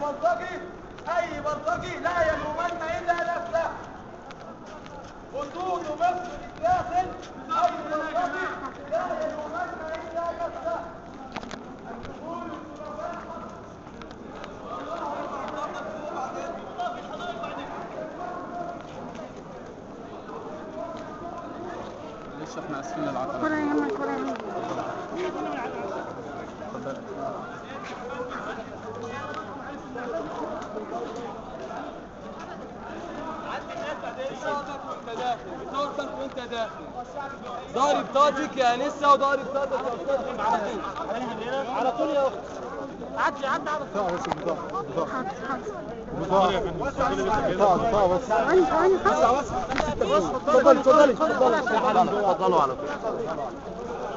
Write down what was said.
بلطجي اي بلطجي لا يلومن الا نفسه خطوط مصر الداخل اي بلطجي لا يلومن الا نفسه الدخول معلش احنا اسفين للعطله ولا يهمك ولا يهمك اتفضل بطاقتك وانت داخل بطاقتك وانت داخل ضارب بطاقتك يا انسه وضارب بطاقتك يا استاذ على طول يا اخت عدي عدي على حاضر حاضر ثواني ثواني خلاص اتفضلي اتفضلي اتفضلي اتفضلوا على طول